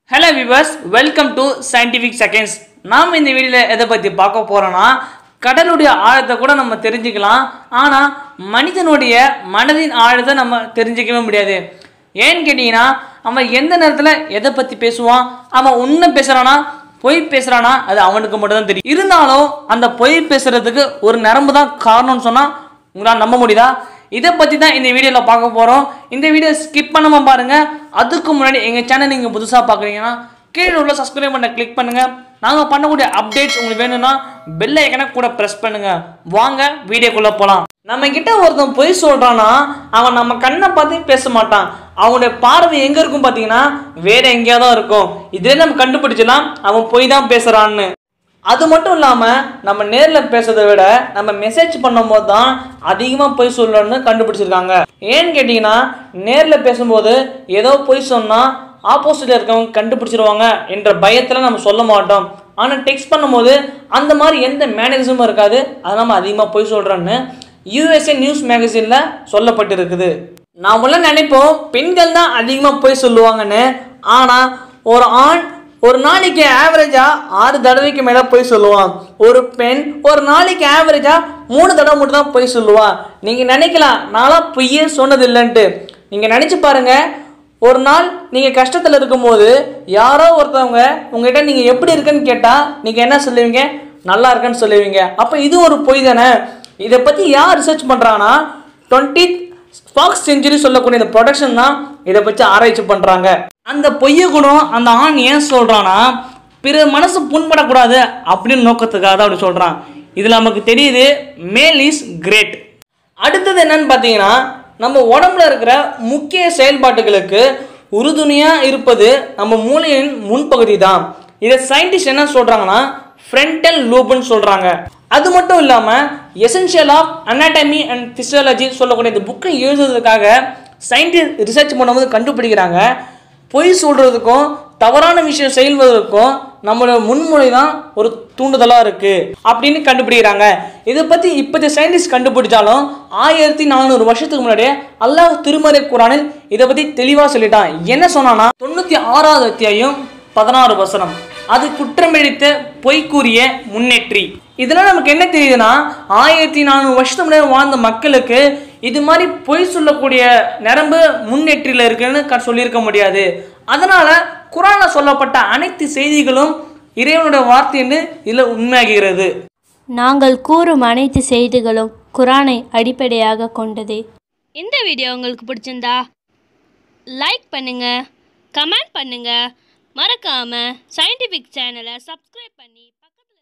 hello viewers welcome to scientific seconds நாம் இந்த வீடியோவில் எதை பற்றி பார்க்க போகிறோன்னா கடலுடைய ஆழத்தை கூட நம்ம தெரிஞ்சுக்கலாம் ஆனால் மனிதனுடைய மனதின் ஆழத்தை நம்ம தெரிஞ்சுக்கவே முடியாது ஏன்னு கேட்டிங்கன்னா அவன் எந்த நேரத்தில் எதை பற்றி பேசுவான் அவன் உண்மை பேசுகிறானா பொய் பேசுகிறானா அது அவனுக்கு மட்டும் தான் தெரியும் இருந்தாலும் அந்த பொய் பேசுகிறதுக்கு ஒரு நரம்பு தான் காரணம்னு சொன்னால் உங்களால் நம்ப முடியுதா இதை பற்றி தான் இந்த வீடியோவில் பார்க்க போகிறோம் இந்த வீடியோ ஸ்கிப் பண்ணாமல் பாருங்கள் அதுக்கு முன்னாடி எங்கள் சேனல் நீங்கள் புதுசாக பார்க்குறீங்கன்னா கீழே உள்ள சப்ஸ்கிரைப் பண்ண கிளிக் பண்ணுங்கள் நாங்கள் பண்ணக்கூடிய அப்டேட்ஸ் உங்களுக்கு வேணும்னா பெல் ஐக்கனை கூட ப்ரெஸ் பண்ணுங்கள் வாங்க வீடியோக்குள்ளே போகலாம் நம்ம கிட்ட ஒருத்தன் பொய் சொல்கிறான்னா அவன் நம்ம கண்ணை பார்த்து பேச மாட்டான் அவனுடைய பார்வை எங்கே இருக்கும் பார்த்தீங்கன்னா வேற எங்கேயா தான் இருக்கும் இதே நம்ம கண்டுபிடிச்சலாம் அவன் பொய் தான் பேசுகிறான்னு அது மட்டும் இல்லாமல் நம்ம நேரில் பேசுறதை விட நம்ம மெசேஜ் பண்ணும்போது தான் அதிகமாக பொய் சொல்லணும்னு கண்டுபிடிச்சிருக்காங்க ஏன்னு கேட்டிங்கன்னா நேரில் பேசும்போது ஏதோ பொய் சொன்னால் ஆப்போசிட்டில் இருக்கவங்க கண்டுபிடிச்சிருவாங்க என்ற பயத்தில் நம்ம சொல்ல மாட்டோம் ஆனால் டெக்ஸ்ட் பண்ணும்போது அந்த மாதிரி எந்த மேனரிசமும் இருக்காது அது நம்ம அதிகமாக பொய் சொல்கிறோன்னு யூஎஸ்ஏ நியூஸ் மேகசினில் சொல்லப்பட்டிருக்குது நாமெல்லாம் நினைப்போம் பெண்கள் தான் அதிகமாக பொய் சொல்லுவாங்கன்னு ஆனால் ஒரு ஆண் ஒரு நாளைக்கு ஆவரேஜாக ஆறு தடவைக்கு மேலே போய் சொல்லுவான் ஒரு பெண் ஒரு நாளைக்கு ஆவரேஜாக மூணு தடவை மட்டும் தான் போய் சொல்லுவான் நீங்கள் நினைக்கலாம் நான்லாம் பொய்யே சொன்னது இல்லைன்ட்டு நீங்கள் நினச்சி பாருங்க ஒரு நாள் நீங்கள் கஷ்டத்தில் இருக்கும்போது யாரோ ஒருத்தவங்க உங்ககிட்ட நீங்கள் எப்படி இருக்குன்னு கேட்டால் நீங்கள் என்ன சொல்லுவீங்க நல்லா இருக்கேன்னு சொல்லுவீங்க அப்போ இது ஒரு பொய் தானே இதை பற்றி யார் ரிசர்ச் பண்ணுறாங்கன்னா டுவெண்ட்டி ஸ்பாக்ஸ் செஞ்சுரி சொல்லக்கூடிய இந்த ப்ரொடக்ஷன் தான் இதை பற்றி ஆராய்ச்சி பண்ணுறாங்க அந்த பொய்ய குணம் அந்த ஆண் ஏன் சொல்கிறான்னா பிறர் மனசு புண்படக்கூடாது அப்படின்னு நோக்கத்துக்காக தான் அப்படி சொல்கிறான் இதில் நமக்கு தெரியுது மேல் இஸ் கிரேட் அடுத்தது என்னன்னு பார்த்தீங்கன்னா நம்ம உடம்புல இருக்கிற முக்கிய செயல்பாட்டுகளுக்கு உறுதுணையாக இருப்பது நம்ம மூளையின் முன்பகுதி தான் இதை சயின்டிஸ்ட் என்ன சொல்கிறாங்கன்னா ஃப்ரண்டல் லூப்னு சொல்கிறாங்க அது மட்டும் இல்லாமல் essential of anatomy and physiology சொல்லக்கூடிய இந்த புக்கை எழுதுறதுக்காக சயின்டிஸ்ட் ரிசர்ச் பண்ணும்போது கண்டுபிடிக்கிறாங்க பொய் சொல்கிறதுக்கும் தவறான விஷயம் செய்வதற்கும் நம்மளோட முன்மொழி தான் ஒரு தூண்டுதலாக இருக்குது அப்படின்னு கண்டுபிடிக்கிறாங்க இதை பற்றி இப்போதைய சயின்டிஸ்ட் கண்டுபிடிச்சாலும் ஆயிரத்தி நானூறு வருஷத்துக்கு முன்னாடியே அல்லாஹ் திருமறை குரானில் இதை பற்றி தெளிவாக சொல்லிட்டான் என்ன சொன்னான்னா தொண்ணூற்றி ஆறாவது அத்தியாயம் பதினாறு வசனம் அது குற்றமிழித்த பொய்க்கூறிய முன்னேற்றி இதெல்லாம் நமக்கு என்ன தெரியுதுன்னா ஆயிரத்தி நானூறு வருஷத்துக்கு முன்னாடி வாழ்ந்த மக்களுக்கு இது மாதிரி பொய் சொல்லக்கூடிய நரம்பு முன்னேற்றியில் இருக்குன்னு க- சொல்லியிருக்க முடியாது அதனால குரானில் சொல்லப்பட்ட அனைத்து செய்திகளும் இறைவனுடைய வார்த்தை என்று இதில் உண்மையாகிறது நாங்கள் கூறும் அனைத்து செய்திகளும் குரானை அடிப்படையாக கொண்டதே இந்த வீடியோ உங்களுக்கு பிடிச்சிருந்தா லைக் பண்ணுங்க கமெண்ட் பண்ணுங்க மறக்காம சயின்டிஃபிக் சேனலை சப்ஸ்கிரைப் பண்ணி பக்கத்துல